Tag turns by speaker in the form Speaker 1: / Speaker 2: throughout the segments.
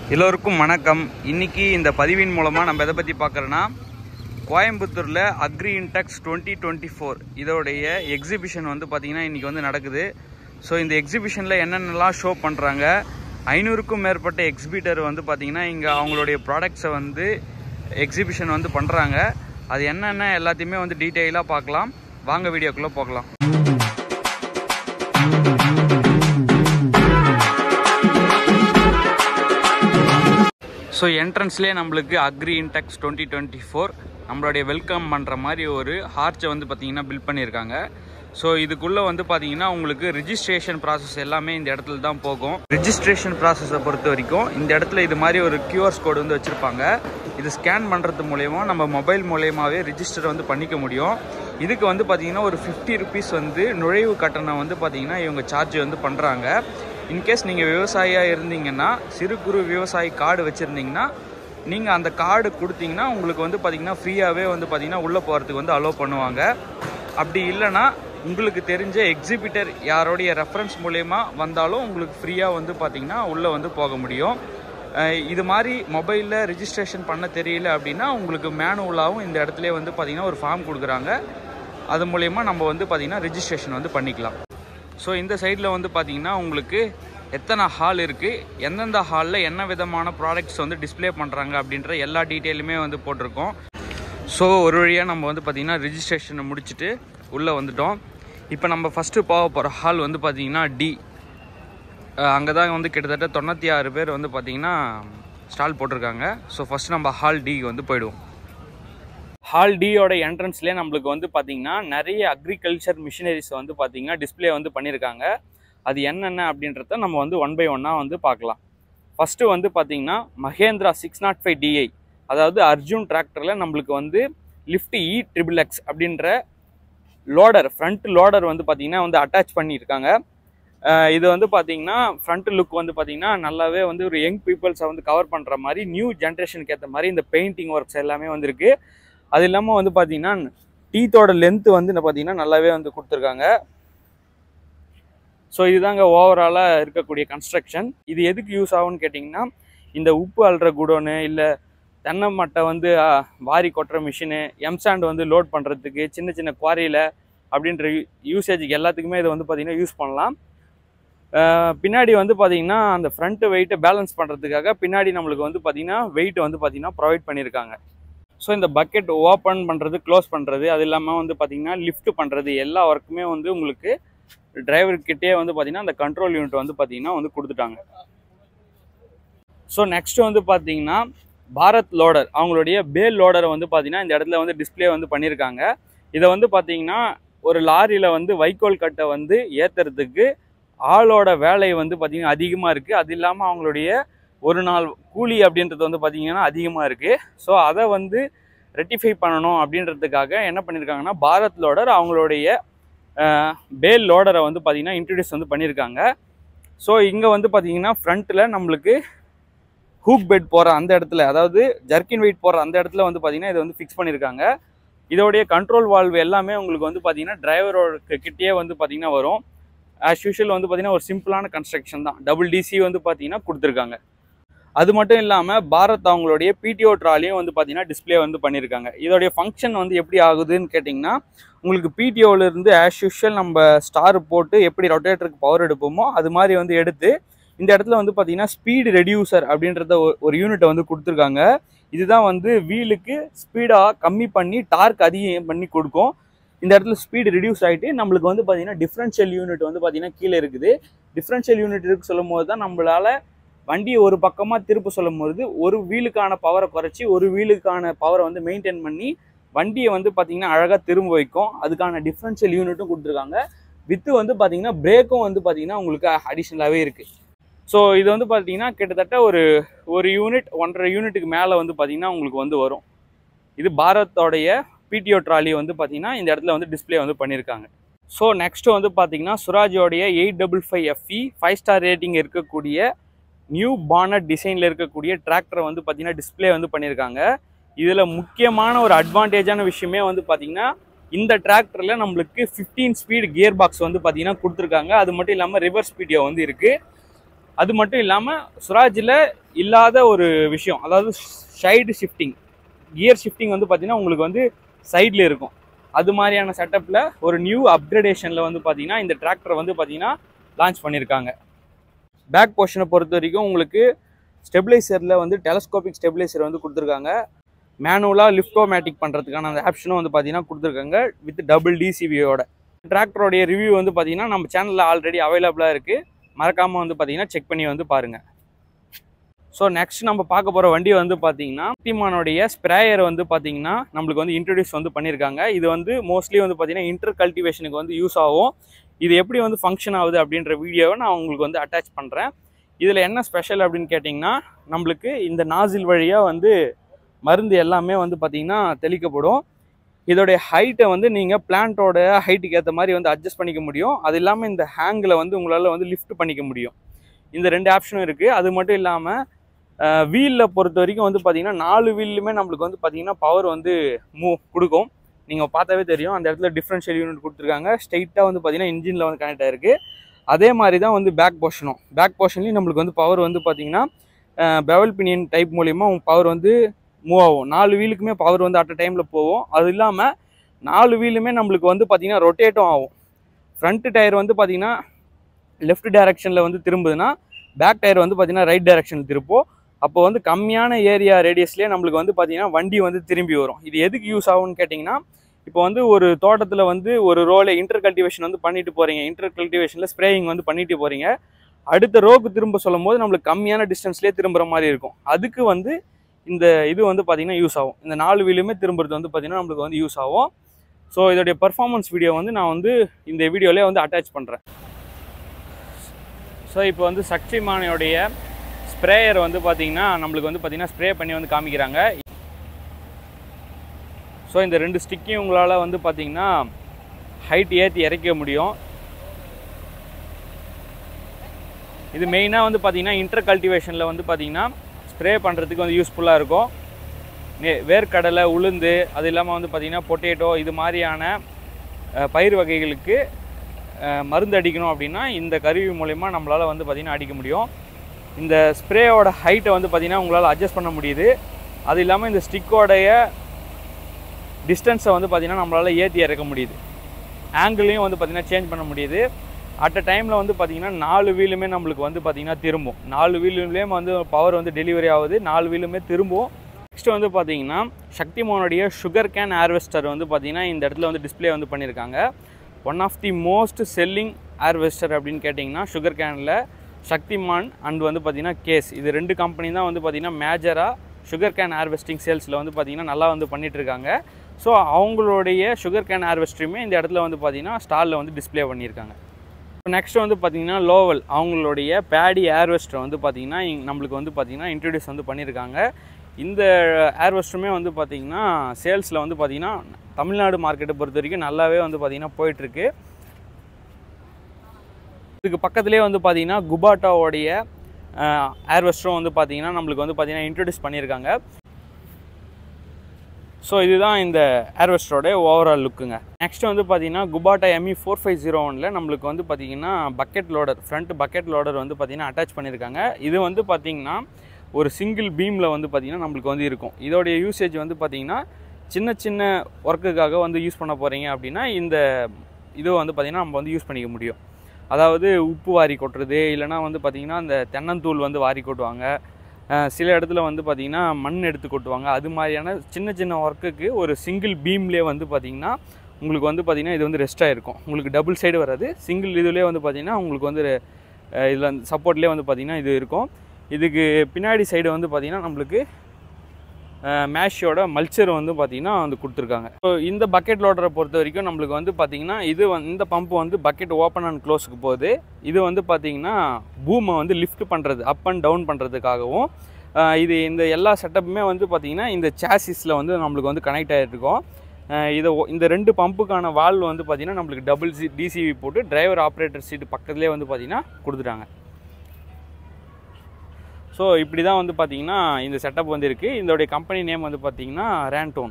Speaker 1: எல்லோருக்கும் வணக்கம் இன்னைக்கு இந்த பதிவின் மூலமாக நம்ம எதை பற்றி பார்க்குறோன்னா கோயம்புத்தூரில் agri intex twenty twenty four இதோடைய எக்ஸிபிஷன் வந்து பார்த்திங்கன்னா இன்றைக்கி வந்து நடக்குது ஸோ இந்த எக்ஸிபிஷனில் என்னென்னலாம் ஷோ பண்ணுறாங்க ஐநூறுக்கும் மேற்பட்ட எக்ஸிபிட்டர் வந்து பார்த்திங்கன்னா இங்கே அவங்களுடைய ப்ராடக்ட்ஸை வந்து எக்ஸிபிஷன் வந்து பண்ணுறாங்க அது என்னென்ன எல்லாத்தையுமே வந்து டீட்டெயிலாக பார்க்கலாம் வாங்க வீடியோக்குள்ளே போகலாம் ஸோ என்ட்ரன்ஸ்லேயே நம்மளுக்கு agri intex twenty twenty four நம்மளுடைய வெல்கம் பண்ணுற மாதிரி ஒரு ஹார்ச்சை வந்து பார்த்திங்கன்னா பில்ட் பண்ணியிருக்காங்க ஸோ இதுக்குள்ளே வந்து பார்த்தீங்கன்னா உங்களுக்கு ரிஜிஸ்ட்ரேஷன் ப்ராசஸ் எல்லாமே இந்த இடத்துல தான் போகும் ரிஜிஸ்ட்ரேஷன் ப்ராசஸை பொறுத்த வரைக்கும் இந்த இடத்துல இது மாதிரி ஒரு கியூஆர்ஸ் கோடு வந்து வச்சுருப்பாங்க இது ஸ்கேன் பண்ணுறது மூலயமா நம்ம மொபைல் மூலயமாவே ரிஜிஸ்டர் வந்து பண்ணிக்க முடியும் இதுக்கு வந்து பார்த்தீங்கன்னா ஒரு ஃபிஃப்டி ருபீஸ் வந்து நுழைவு கட்டணம் வந்து பார்த்தீங்கன்னா இவங்க சார்ஜ் வந்து பண்ணுறாங்க இன்கேஸ் நீங்கள் விவசாயியாக இருந்தீங்கன்னா சிறு குறு விவசாயி கார்டு வச்சுருந்தீங்கன்னா நீங்கள் அந்த கார்டு கொடுத்தீங்கன்னா உங்களுக்கு வந்து பார்த்திங்கன்னா ஃப்ரீயாகவே வந்து பார்த்திங்கன்னா உள்ளே போகிறதுக்கு வந்து அலோவ் பண்ணுவாங்க அப்படி இல்லைன்னா உங்களுக்கு தெரிஞ்ச எக்ஸிபிட்டர் யாரோடைய ரெஃபரன்ஸ் மூலயமா வந்தாலும் உங்களுக்கு ஃப்ரீயாக வந்து பார்த்திங்கன்னா உள்ளே வந்து போக முடியும் அஹ் இது மாதிரி மொபைலில் ரிஜிஸ்ட்ரேஷன் பண்ண தெரியல அப்படின்னா உங்களுக்கு மேனுவலாகவும் இந்த இடத்துல வந்து பார்த்திங்கன்னா ஒரு ஃபார்ம் கொடுக்குறாங்க அது மூலயமா நம்ம வந்து பார்த்திங்கன்னா ரிஜிஸ்ட்ரேஷன் வந்து பண்ணிக்கலாம் ஸோ இந்த சைடில் வந்து பார்த்தீங்கன்னா உங்களுக்கு எத்தனை ஹால் இருக்குது எந்தெந்த ஹாலில் என்ன விதமான ப்ராடக்ட்ஸ் வந்து டிஸ்ப்ளே பண்ணுறாங்க அப்படின்ற எல்லா டீட்டெயிலுமே வந்து போட்டிருக்கோம் ஸோ ஒரு வழியாக நம்ம வந்து பார்த்திங்கன்னா ரிஜிஸ்ட்ரேஷனை முடிச்சுட்டு உள்ளே வந்துட்டோம் இப்போ நம்ம ஃபஸ்ட்டு போக போகிற ஹால் வந்து பார்த்திங்கன்னா டி அங்கே தான் வந்து கிட்டத்தட்ட தொண்ணூற்றி ஆறு பேர் வந்து பார்த்திங்கன்னா ஸ்டால் போட்டிருக்காங்க ஸோ ஃபஸ்ட்டு நம்ம ஹால் டிக்கு வந்து போயிடுவோம் ஹால் டியோட என்ட்ரன்ஸ்லேயே நம்மளுக்கு வந்து பார்த்தீங்கன்னா நிறைய அக்ரிகல்ச்சர் மிஷினரிஸ் வந்து பார்த்தீங்கன்னா டிஸ்ப்ளே வந்து பண்ணியிருக்காங்க அது என்னென்ன அப்படின்றத நம்ம வந்து ஒன் பை ஒன்னாக வந்து பார்க்கலாம் ஃபஸ்ட்டு வந்து பார்த்தீங்கன்னா Mahindra six nought five DI அதாவது அர்ஜுன் டிராக்டரில் நம்மளுக்கு வந்து லிஃப்ட் இ ட்ரிபிள் எக்ஸ் அப்படின்ற லோடர் ஃப்ரண்ட் லோடர் வந்து பார்த்தீங்கன்னா வந்து அட்டாச் பண்ணியிருக்காங்க அஹ் இது வந்து பார்த்தீங்கன்னா ஃப்ரண்ட் லுக் வந்து பார்த்தீங்கன்னா நல்லாவே வந்து ஒரு யங் பீப்புள்ஸை வந்து கவர் பண்ணுற மாதிரி நியூ ஜென்ரேஷனுக்கு ஏற்ற மாதிரி இந்த பெயிண்டிங் ஒர்க்ஸ் எல்லாமே வந்திருக்கு அது இல்லாமல் வந்து பார்த்தீங்கன்னா டீத்தோட லென்த்து வந்து என்ன பார்த்தீங்கன்னா நல்லாவே வந்து கொடுத்துருக்காங்க ஸோ இதுதாங்க ஓவராலாக இருக்கக்கூடிய கன்ஸ்ட்ரக்ஷன் இது எதுக்கு யூஸ் ஆகும்னு கேட்டிங்கன்னா இந்த உப்பு அள்ளுற குடோனு இல்லை தென்னை மட்டை வந்து ஆ, வாரி கொட்டுற மிஷினு எம்சாண்ட் வந்து லோட் பண்ணுறதுக்கு சின்ன சின்ன குவாரியில் அப்படின்ற யூசேஜுக்கு எல்லாத்துக்குமே இதை வந்து பார்த்திங்கன்னா யூஸ் பண்ணலாம் அஹ் பின்னாடி வந்து பார்த்தீங்கன்னா அந்த ஃப்ரண்ட்டு வெயிட்டை பேலன்ஸ் பண்ணுறதுக்காக பின்னாடி நம்மளுக்கு வந்து பார்த்தீங்கன்னா வெயிட் வந்து பார்த்தீங்கன்னா ப்ரொவைட் பண்ணியிருக்காங்க ஸோ இந்த பக்கெட் ஓப்பன் பண்ணுறது க்ளோஸ் பண்ணுறது அது இல்லாமல் வந்து பார்த்தீங்கன்னா லிஃப்ட் பண்ணுறது எல்லா ஒர்க்குமே வந்து உங்களுக்கு டிரைவர்கிட்டே வந்து பார்த்தீங்கன்னா அந்த கண்ட்ரோல் யூனிட் வந்து பார்த்தீங்கன்னா வந்து கொடுத்துட்டாங்க ஸோ நெக்ஸ்ட் வந்து பார்த்தீங்கன்னா பாரத் லோடர் அவங்களுடைய பேல் லோடரை வந்து பார்த்தீங்கன்னா இந்த இடத்துல வந்து டிஸ்ப்ளே வந்து பண்ணியிருக்காங்க இதை வந்து பார்த்தீங்கன்னா ஒரு லாரியில் வந்து வைக்கோல் கட்டை வந்து ஏற்றுறதுக்கு ஆளோட வேலை வந்து பார்த்திங்கன்னா அதிகமாக இருக்குது அது இல்லாமல் அவங்களுடைய ஒரு நாள் கூலி அப்படின்றது வந்து பார்த்திங்கன்னா அதிகமாக இருக்குது ஸோ அதை வந்து ரெட்டிஃபை பண்ணணும் அப்படின்றதுக்காக என்ன பண்ணியிருக்காங்கன்னா பாரத் லோடர் அவங்களுடைய பேல் லோடரை வந்து பார்த்திங்கன்னா இன்ட்ரடியூஸ் வந்து பண்ணியிருக்காங்க ஸோ இங்கே வந்து பார்த்திங்கன்னா ஃப்ரண்ட்டில் நம்மளுக்கு ஹூக் பெட் போகிற அந்த இடத்துல அதாவது ஜர்க்கின் வெயிட் போகிற அந்த இடத்துல வந்து பார்த்திங்கன்னா இதை வந்து ஃபிக்ஸ் பண்ணியிருக்காங்க இதோடைய கண்ட்ரோல் வால்வு எல்லாமே உங்களுக்கு வந்து பார்த்திங்கன்னா டிரைவரோட கிட்டேயே வந்து பார்த்திங்கன்னா வரும் ஆஸ் யூஷுவல் வந்து பார்த்திங்கன்னா ஒரு சிம்பிளான கன்ஸ்ட்ரக்ஷன் தான் டபுள் டிசி வந்து பார்த்திங்கன்னா கொடுத்துருக்காங்க அது மட்டும் இல்லாமல் பாரத் அவங்களுடைய பிடிஓ ட்ராலியும் வந்து பார்த்திங்கன்னா டிஸ்ப்ளே வந்து பண்ணியிருக்காங்க இதோடைய ஃபங்க்ஷன் வந்து எப்படி ஆகுதுன்னு கேட்டிங்கன்னா உங்களுக்கு PTO-ல இருந்து ஆஸ் யூஷுவல் நம்ம ஸ்டார் போட்டு எப்படி ரொட்டேட்டருக்கு பவர் எடுப்போமோ அது மாதிரி வந்து எடுத்து இந்த இடத்துல வந்து பார்த்தீங்கன்னா ஸ்பீடு ரெடியூசர் அப்படின்றத ஒரு- ஒரு யூனிட்டை வந்து கொடுத்துருக்காங்க இதுதான் வந்து வீலுக்கு ஸ்பீடாக கம்மி பண்ணி டார்க் அதிகம் பண்ணி கொடுக்கும் இந்த இடத்துல ஸ்பீடு ரெடியூஸ் ஆகிட்டு நம்மளுக்கு வந்து பார்த்தீங்கன்னா டிஃப்ரென்ஷியல் யூனிட் வந்து பார்த்தீங்கன்னா கீழே இருக்குது டிஃப்ரென்ஷியல் யூனிட் இருக்கு சொல்லும் போது தான் நம்மளால வண்டியை ஒரு பக்கமாக திருப்ப சொல்லும் போது ஒரு வீலுக்கான பவரை குறைச்சி ஒரு வீலுக்கான பவரை வந்து மெயின்டைன் பண்ணி வண்டியை வந்து பார்த்தீங்கன்னா அழகாக திரும்ப வைக்கும் அதுக்கான டிஃப்ரென்ஷியல் யூனிட்டும் கொடுத்துருக்காங்க வித்து வந்து பார்த்தீங்கன்னா பிரேக்கும் வந்து பார்த்தீங்கன்னா உங்களுக்கு அடிஷ்னலாகவே இருக்குது ஸோ இது வந்து பார்த்தீங்கன்னா கிட்டத்தட்ட ஒரு ஒரு யூனிட் ஒன்றரை யூனிட்டுக்கு மேலே வந்து பார்த்தீங்கன்னா உங்களுக்கு வந்து வரும் இது பாரத்தோடைய பிடிஓ ட்ராலி வந்து பார்த்தீங்கன்னா இந்த இடத்துல வந்து டிஸ்ப்ளே வந்து பண்ணியிருக்காங்க ஸோ நெக்ஸ்ட் வந்து பார்த்தீங்கன்னா சுராஜோடைய eight double five FE five star rating இருக்கக்கூடிய நியூ பானட் டிசைனில் இருக்கக்கூடிய டிராக்டரை வந்து பார்த்தீங்கன்னா டிஸ்ப்ளே வந்து பண்ணியிருக்காங்க இதில் முக்கியமான ஒரு அட்வான்டேஜான விஷயமே வந்து பார்த்தீங்கன்னா இந்த டிராக்டரில் நம்மளுக்கு 15 ஸ்பீடு கியர் பாக்ஸ் வந்து பார்த்தீங்கன்னா கொடுத்துருக்காங்க அது மட்டும் இல்லாமல் ரிவர்ஸ் ஸ்பீடியோ வந்து இருக்குது அது மட்டும் இல்லாமல் சுராஜில் இல்லாத ஒரு விஷயம் அதாவது சைடு ஷிஃப்டிங் கியர் ஷிஃப்டிங் வந்து பார்த்தீங்கன்னா உங்களுக்கு வந்து சைடில் இருக்கும் அது மாதிரியான செட்டப்பில் ஒரு நியூ அப்கிரேடேஷனில் வந்து பார்த்தீங்கன்னா இந்த டிராக்டரை வந்து பார்த்தீங்கன்னா லான்ச் பண்ணியிருக்காங்க பேக் போர்ஷனை பொறுத்த வரைக்கும் உங்களுக்கு ஸ்டெபிளைசரில் வந்து டெலஸ்கோபிக் ஸ்டெபிளைசர் வந்து கொடுத்துருக்காங்க மேனுவலாக லிஃப்டோமேட்டிக் பண்ணுறதுக்கான அந்த ஆப்ஷனும் வந்து பார்த்தீங்கன்னா கொடுத்துருக்காங்க வித் டபுள் டிசிபியோட டிராக்டரோடைய ரிவ்யூ வந்து பார்த்தீங்கன்னா நம்ம சேனலில் ஆல்ரெடி அவைலபிளாக இருக்குது மறக்காமல் வந்து பார்த்தீங்கன்னா செக் பண்ணி வந்து பாருங்கள் ஸோ நெக்ஸ்ட் நம்ம பார்க்க போகிற வண்டி வந்து பார்த்தீங்கன்னா சக்திமானுடைய ஸ்ப்ரேயர் வந்து பார்த்தீங்கன்னா நம்மளுக்கு வந்து இன்ட்ரடியூஸ் வந்து பண்ணியிருக்காங்க இது வந்து மோஸ்ட்லி வந்து பார்த்தீங்கன்னா இன்டர் கல்டிவேஷனுக்கு வந்து யூஸ் ஆகும் இது எப்படி வந்து ஃபங்க்ஷன் ஆகுது அப்படின்ற வீடியோவை நான் உங்களுக்கு வந்து அட்டாச் பண்ணுறேன் இதில் என்ன ஸ்பெஷல் அப்படின்னு கேட்டிங்கன்னா நம்மளுக்கு இந்த நாசில் வழியாக வந்து மருந்து எல்லாமே வந்து பார்த்திங்கன்னா தெளிக்கப்படும் இதோடைய ஹைட்டை வந்து நீங்கள் பிளான்ட்டோட ஹைட்டுக்கு ஏற்ற மாதிரி வந்து அட்ஜஸ்ட் பண்ணிக்க முடியும் அது இல்லாமல் இந்த ஹேங்கில் வந்து உங்களால் வந்து லிஃப்ட் பண்ணிக்க முடியும் இந்த ரெண்டு ஆப்ஷனும் இருக்குது அது மட்டும் இல்லாமல் வீலில் பொறுத்த வரைக்கும் வந்து பார்த்திங்கன்னா நாலு வீல்லுமே நம்மளுக்கு வந்து பார்த்திங்கன்னா பவர் வந்து மூவ் கொடுக்கும் நீங்கள் பார்த்தாவே தெரியும் அந்த இடத்துல டிஃப்ரென்ஷியல் யூனிட் கொடுத்துருக்காங்க ஸ்ட்ரைட்டாக வந்து பார்த்திங்கன்னா இன்ஜினில் வந்து கனெக்ட் ஆயிருக்கு அதே மாதிரி தான் வந்து பேக் போர்ஷனும் பேக் போர்ஷன்லேயும் நம்மளுக்கு வந்து பவர் வந்து பார்த்திங்கன்னா பெவல் பினியன் டைப் மூலிமா பவர் வந்து மூவ் ஆகும் நாலு வீலுக்குமே பவர் வந்து அட் அ டைமில் போகும் அது இல்லாமல் நாலு வீலுமே நம்மளுக்கு வந்து பார்த்திங்கன்னா ரொட்டேட்டும் ஆகும் ஃப்ரண்ட் டயர் வந்து பார்த்திங்கன்னா லெஃப்ட் டைரக்ஷனில் வந்து திரும்புதுன்னா பேக் டயர் வந்து பார்த்திங்கன்னா ரைட் டைரக்ஷனில் திருப்போம் அப்போ வந்து கம்மியான ஏரியா ரேடியஸ்லேயே நம்மளுக்கு வந்து பார்த்திங்கன்னா வண்டி வந்து திரும்பி வரும் இது எதுக்கு யூஸ் ஆகும்னு கேட்டிங்கன்னா இப்போ வந்து ஒரு தோட்டத்தில் வந்து ஒரு ரோல இன்டர் கல்டிவேஷன் வந்து பண்ணிட்டு போகிறீங்க இன்டர் கல்டிவேஷனில் ஸ்ப்ரேயிங் வந்து பண்ணிட்டு போகிறீங்க அடுத்த ரோக்கு திரும்ப சொல்லும் போது நம்மளுக்கு கம்மியான டிஸ்டன்ஸ்லேயே திரும்புகிற மாதிரி இருக்கும் அதுக்கு வந்து இந்த இது வந்து பார்த்திங்கன்னா யூஸ் ஆகும் இந்த நாலு வீலுமே திரும்புறது வந்து பார்த்திங்கன்னா நம்மளுக்கு வந்து யூஸ் ஆகும் ஸோ இதோடைய பர்ஃபார்மன்ஸ் வீடியோ வந்து நான் வந்து இந்த வீடியோலேயே வந்து அட்டாச் பண்ணுறேன் ஸோ இப்போ வந்து சக்திமானையோடைய ஸ்ப்ரேயர் வந்து பார்த்திங்கன்னா நம்மளுக்கு வந்து பார்த்திங்கன்னா ஸ்ப்ரே பண்ணி வந்து காமிக்கிறாங்க ஸோ இந்த ரெண்டு ஸ்டிக்கையும் உங்களால் வந்து பார்த்திங்கன்னா ஹைட் ஏற்றி இறக்க முடியும் இது மெயினாக வந்து பார்த்திங்கன்னா இன்டர் கல்டிவேஷனில் வந்து பார்த்திங்கன்னா ஸ்ப்ரே பண்ணுறதுக்கு வந்து யூஸ்ஃபுல்லாக இருக்கும் வே- வேர்க்கடலை உளுந்து அது இல்லாமல் வந்து பார்த்திங்கன்னா பொட்டேட்டோ இது மாதிரியான அஹ், பயிர் வகைகளுக்கு அஹ், மருந்து அடிக்கணும் அப்படின்னா இந்த கருவி மூலயமா நம்மளால் வந்து பார்த்திங்கன்னா அடிக்க முடியும் இந்த ஸ்ப்ரேயோட ஹைட்டை வந்து பார்த்திங்கன்னா உங்களால் அட்ஜஸ்ட் பண்ண முடியுது அது இல்லாமல் இந்த ஸ்டிக்கோடைய டிஸ்டன்ஸை வந்து பார்த்திங்கன்னா நம்மளால் ஏற்றி இறக்க முடியுது ஆங்கிளையும் வந்து பார்த்திங்கன்னா சேஞ்ச் பண்ண முடியுது அட் அ டைமில் வந்து பார்த்திங்கன்னா நாலு வீலுமே நம்மளுக்கு வந்து பார்த்திங்கன்னா திரும்பும் நாலு வீலுலேயும் வந்து பவர் வந்து டெலிவரி ஆகுது நாலு வீலுமே திரும்பும் நெக்ஸ்ட் வந்து பார்த்தீங்கன்னா சக்திமானுடைய சுகர் கேன் ஹார்வெஸ்டர் வந்து பார்த்தீங்கன்னா இந்த இடத்துல வந்து டிஸ்ப்ளே வந்து பண்ணியிருக்காங்க one of the most selling harvester அப்படின்னு கேட்டிங்கன்னா சுகர் கேனில் சக்திமான் அண்ட் வந்து பார்த்தீங்கன்னா கேஸ் இது ரெண்டு கம்பெனி தான் வந்து பார்த்தீங்கன்னா மேஜராக சுகர் கேன் ஹார்வெஸ்டிங் சேல்ஸில் வந்து பார்த்தீங்கன்னா நல்லா வந்து பண்ணிட்டு இருக்காங்க ஸோ அவங்களுடைய சுகர் கேன் ஹார்வெஸ்டருமே இந்த இடத்துல வந்து பார்த்தீங்கன்னா ஸ்டாலில் வந்து டிஸ்ப்ளே பண்ணியிருக்காங்க நெக்ஸ்ட் வந்து பார்த்தீங்கன்னா லோவல் அவங்களுடைய பேடி ஏர்வெஸ்டர் வந்து பார்த்தீங்கன்னா இங்க நம்மளுக்கு வந்து பார்த்தீங்கன்னா இன்ட்ரடியூஸ் வந்து பண்ணியிருக்காங்க இந்த ஏர்வெஸ்டருமே வந்து பார்த்தீங்கன்னா சேல்ஸில் வந்து பார்த்தீங்கன்னா தமிழ்நாடு மார்க்கெட்டை பொறுத்த வரைக்கும் நல்லாவே வந்து பார்த்தீங்கன்னா போயிட்டுருக்கு இதுக்கு பக்கத்துலேயே வந்து பார்த்தீங்கன்னா குபாட்டாவோடைய ஏர்வெஸ்டரும் வந்து பார்த்தீங்கன்னா நம்மளுக்கு வந்து பார்த்தீங்கன்னா இன்ட்ரடியூஸ் பண்ணியிருக்காங்க ஸோ இதுதான் இந்த ஏர்வெஸ்டரோட ஓவரால் லுக்குங்க நெக்ஸ்ட் வந்து பார்த்தீங்கன்னா Kubota ME four five zero ஒனில் நம்மளுக்கு வந்து பார்த்தீங்கன்னா bucket loader front bucket loader வந்து பார்த்தீங்கன்னா அட்டாச் பண்ணியிருக்காங்க இது வந்து பார்த்தீங்கன்னா ஒரு சிங்கிள் பீமில் வந்து பார்த்தீங்கன்னா நம்மளுக்கு வந்து இருக்கும் இதோடைய யூசேஜ் வந்து பார்த்தீங்கன்னா சின்ன சின்ன ஒர்க்குக்காக வந்து யூஸ் பண்ண போகிறீங்க அப்படின்னா இந்த இது வந்து பார்த்தீங்கன்னா நம்ம வந்து யூஸ் பண்ணிக்க முடியும் அதாவது உப்பு வாரி கொட்டுறது இல்லைனா வந்து பார்த்திங்கன்னா இந்த தென்னந்தூள் வந்து வாரி கொட்டுவாங்க அஹ் சில இடத்துல வந்து பார்த்திங்கன்னா மண் எடுத்து கொட்டுவாங்க அது மாதிரியான சின்ன சின்ன ஒர்க்குக்கு ஒரு சிங்கிள் பீம்லேயே வந்து பார்த்திங்கன்னா உங்களுக்கு வந்து பார்த்திங்கன்னா இது வந்து ரெஸ்ட்டாக இருக்கும் உங்களுக்கு டபுள் சைடு வராது சிங்கிள் இதுலேயே வந்து பார்த்திங்கன்னா உங்களுக்கு வந்து இதில் சப்போர்ட்லேயே வந்து பார்த்திங்கன்னா இது இருக்கும் இதுக்கு பின்னாடி சைடு வந்து பார்த்திங்கன்னா நம்மளுக்கு மேஷோட மல்ச்சர் வந்து பார்த்திங்கன்னா வந்து கொடுத்துருக்காங்க ஸோ இந்த பக்கெட் லோடரை பொறுத்த வரைக்கும் நம்மளுக்கு வந்து பார்த்திங்கன்னா இது வந்து இந்த பம்ப் வந்து பக்கெட் ஓப்பன் அண்ட் க்ளோஸுக்கு போகுது இது வந்து பார்த்திங்கன்னா பூமை வந்து லிஃப்ட் பண்ணுறது அப் அண்ட் டவுன் பண்ணுறதுக்காகவும் அஹ் இது இந்த எல்லா செட்டப்புமே வந்து பார்த்திங்கன்னா இந்த சாசிஸில் வந்து நம்மளுக்கு வந்து கனெக்ட் ஆகிருக்கும் இதை ஒ- இந்த ரெண்டு பம்புக்கான வால்வ் வந்து பார்த்திங்கன்னா நம்மளுக்கு டபுள் சி டிசிவி போட்டு டிரைவர் ஆப்ரேட்டர் சீட்டு பக்கத்துலேயே வந்து பார்த்திங்கன்னா கொடுத்துட்டாங்க ஸோ இப்படி தான் வந்து பார்த்தீங்கன்னா இந்த செட்டப் வந்து இருக்குது இதோடைய கம்பெனி நேம் வந்து பார்த்தீங்கன்னா ரேண்டோன்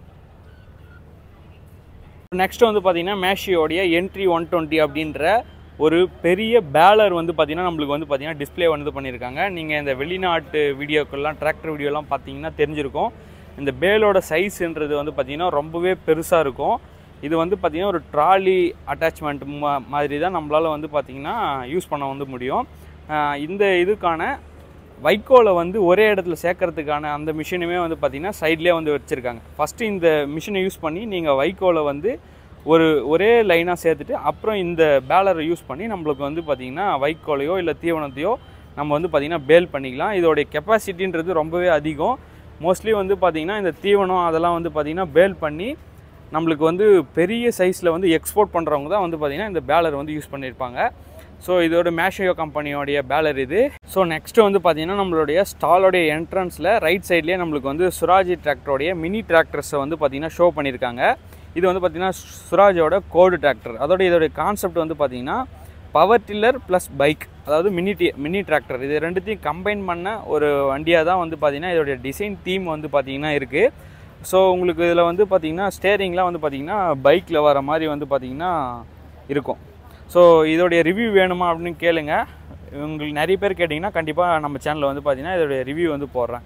Speaker 1: நெக்ஸ்ட் வந்து பார்த்தீங்கன்னா மேஷியோடைய என்ட்ரி ஒன் டுவெண்ட்டி அப்படின்ற ஒரு பெரிய பேலர் வந்து பார்த்திங்கன்னா நம்மளுக்கு வந்து பார்த்திங்கன்னா டிஸ்ப்ளே வந்து பண்ணியிருக்காங்க நீங்கள் இந்த வெளிநாட்டு வீடியோக்கெல்லாம் டிராக்டர் வீடியோலாம் பார்த்தீங்கன்னா தெரிஞ்சிருக்கும் இந்த பேலோட சைஸ்ன்றது வந்து பார்த்திங்கன்னா ரொம்பவே பெருசாக இருக்கும் இது வந்து பார்த்திங்கன்னா ஒரு ட்ராலி அட்டாச்மெண்ட் மா மாதிரி தான் நம்மளால் வந்து பார்த்திங்கன்னா யூஸ் பண்ண வந்து முடியும் ஆஹ் இந்த இதுக்கான வைக்கோலை வந்து ஒரே இடத்துல சேர்க்கறதுக்கான அந்த மிஷினுமே வந்து பார்த்திங்கன்னா சைட்லேயே வந்து வச்சுருக்காங்க ஃபஸ்ட்டு இந்த மிஷினை யூஸ் பண்ணி நீங்கள் வைக்கோலை வந்து ஒரு ஒரே லைனாக சேர்த்துட்டு அப்புறம் இந்த பேலரை யூஸ் பண்ணி நம்மளுக்கு வந்து பார்த்திங்கன்னா வைக்கோலையோ இல்லை தீவனத்தையோ நம்ம வந்து பார்த்திங்கன்னா பேல் பண்ணிக்கலாம் இதோடைய கெப்பாசிட்டின்றது ரொம்பவே அதிகம் மோஸ்ட்லி வந்து பார்த்திங்கன்னா இந்த தீவனம் அதெல்லாம் வந்து பார்த்திங்கன்னா பேல் பண்ணி நம்மளுக்கு வந்து பெரிய சைஸில் வந்து எக்ஸ்போர்ட் பண்ணுறவங்க தான் வந்து பார்த்திங்கன்னா இந்த பேலர் வந்து யூஸ் பண்ணியிருப்பாங்க ஸோ இதோட மேஷியோ கம்பெனியோடைய பேலர் இது ஸோ நெக்ஸ்ட்டு வந்து பார்த்திங்கன்னா நம்மளுடைய ஸ்டாலோடைய என்ட்ரன்ஸில் ரைட் சைட்லேயே நம்மளுக்கு வந்து சுராஜி டிராக்டரோடைய மினி டிராக்டர்ஸை வந்து பார்த்திங்கன்னா ஷோ பண்ணியிருக்காங்க இது வந்து பார்த்திங்கன்னா சுராஜோட கோடு டிராக்டர் அதோட இதோடைய கான்செப்ட் வந்து பார்த்திங்கன்னா பவர் டில்லர் ப்ளஸ் பைக் அதாவது மினி டி மினி டிராக்டர் இது ரெண்டுத்தையும் கம்பைன் பண்ண ஒரு வண்டியாக தான் வந்து பார்த்திங்கன்னா இதோடைய டிசைன் தீம் வந்து பார்த்திங்கன்னா இருக்குது ஸோ உங்களுக்கு இதில் வந்து பார்த்திங்கன்னா ஸ்டேரிங்லாம் வந்து பார்த்திங்கன்னா பைக்கில் வர மாதிரி வந்து பார்த்திங்கன்னா இருக்கும் ஸோ இதோடைய ரிவ்யூ வேணுமா அப்படின்னு கேளுங்க உங்களுக்கு நிறைய பேர் கேட்டிங்கன்னா கண்டிப்பாக நம்ம சேனலில் வந்து பார்த்திங்கன்னா இதோடைய ரிவ்யூ வந்து போடுறேன்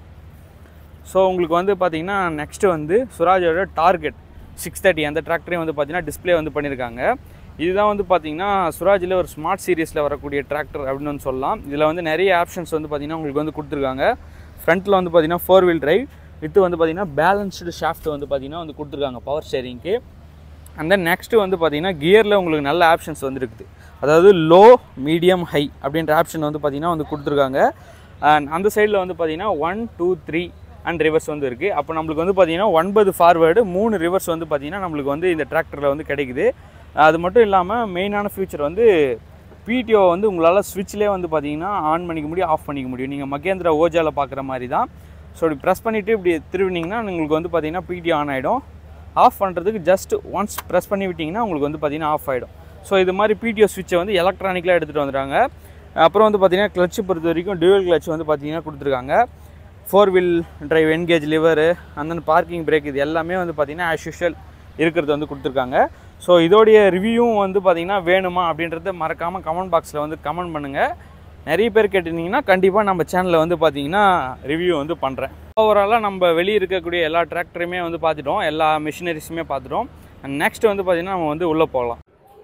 Speaker 1: ஸோ உங்களுக்கு வந்து பார்த்திங்கன்னா நெக்ஸ்ட்டு வந்து சுராஜோட டார்கெட் சிக்ஸ் தேர்ட்டி அந்த டிராக்டரையும் வந்து பார்த்திங்கன்னா டிஸ்ப்ளே வந்து பண்ணியிருக்காங்க இதுதான் வந்து பார்த்திங்கன்னா சுராஜில் ஒரு ஸ்மார்ட் சீரிஸில் வரக்கூடிய டிராக்டர் அப்படின்னு வந்து சொல்லலாம் இதில் வந்து நிறைய ஆப்ஷன்ஸ் வந்து பார்த்திங்கன்னா உங்களுக்கு வந்து கொடுத்துருக்காங்க ஃப்ரண்ட்டில் வந்து பார்த்திங்கன்னா ஃபோர் வீல் டிரைவ் வித்து வந்து பார்த்திங்கன்னா பேலன்ஸ்டு ஷாஃப்ட் வந்து பார்த்திங்கன்னா வந்து கொடுத்துருக்காங்க பவர் ஸ்டேரிங்க்கு அண்ட் தென் நெக்ஸ்ட்டு வந்து பார்த்திங்கன்னா கியரில் உங்களுக்கு நல்ல ஆப்ஷன்ஸ் வந்துருக்குது அதாவது லோ மீடியம் ஹை அப்படின்ற ஆப்ஷன் வந்து பார்த்திங்கன்னா வந்து கொடுத்துருக்காங்க அண்ட் அந்த சைடில் வந்து பார்த்திங்கன்னா one two three and reverse வந்து இருக்குது அப்போ நம்மளுக்கு வந்து பார்த்திங்கன்னா ஒன்பது ஃபார்வேர்டு மூணு ரிவர்ஸ் வந்து பார்த்திங்கன்னா நம்மளுக்கு வந்து இந்த டிராக்டரில் வந்து கிடைக்குது அது மட்டும் இல்லாமல் மெயினான ஃபியூச்சர் வந்து பிடிஓ வந்து உங்களால் ஸ்விட்ச்லேயே வந்து பார்த்தீங்கன்னா ஆன் பண்ணிக்க முடியும் ஆஃப் பண்ணிக்க முடியும் நீங்கள் மகேந்திரா ஓஜாவில் பார்க்குற மாதிரி தான் ஸோ இப்படி ப்ரெஸ் பண்ணிவிட்டு இப்படி திருவினீங்கன்னா உங்களுக்கு வந்து பார்த்தீங்கன்னா பிடிஓ ஆன் ஆகிடும் ஆஃப் பண்ணுறதுக்கு ஜஸ்ட் ஒன்ஸ் ப்ரெஸ் பண்ணி விட்டிங்கன்னா உங்களுக்கு வந்து பார்த்தீங்கன்னா ஆஃப் ஆகிடும் ஸோ இது மாதிரி பிடிஓ ஸ்விட்சை வந்து எலக்ட்ரானிக்கலாக எடுத்துகிட்டு வந்துட்டாங்க அப்புறம் வந்து பார்த்தீங்கன்னா கிளச்சு பொறுத்த வரைக்கும் டியூவல் கிளச் வந்து பார்த்தீங்கன்னா கொடுத்துருக்காங்க four wheel drive engage lever அந்த பார்க்கிங் பிரேக் இது எல்லாமே வந்து பார்த்தீங்கன்னா ஆஸ் யூஷுவல் இருக்கிறது வந்து கொடுத்துருக்காங்க ஸோ இதோடைய ரிவ்யூவும் வந்து பார்த்தீங்கன்னா வேணுமா அப்படின்றத மறக்காமல் கமெண்ட் பாக்ஸில் வந்து கமெண்ட் பண்ணுங்கள் நிறைய பேர் கேட்டிருந்தீங்கன்னா கண்டிப்பாக நம்ம சேனலில் வந்து பார்த்தீங்கன்னா ரிவ்யூ வந்து பண்ணுறேன் ஓவராலாக நம்ம வெளியே இருக்கக்கூடிய எல்லா டிராக்டருமே வந்து பார்த்துட்டோம் எல்லா மிஷினரிஸுமே பார்த்துட்டோம் நெக்ஸ்ட் வந்து பார்த்திங்கன்னா நம்ம வந்து உள்ளே போகலாம்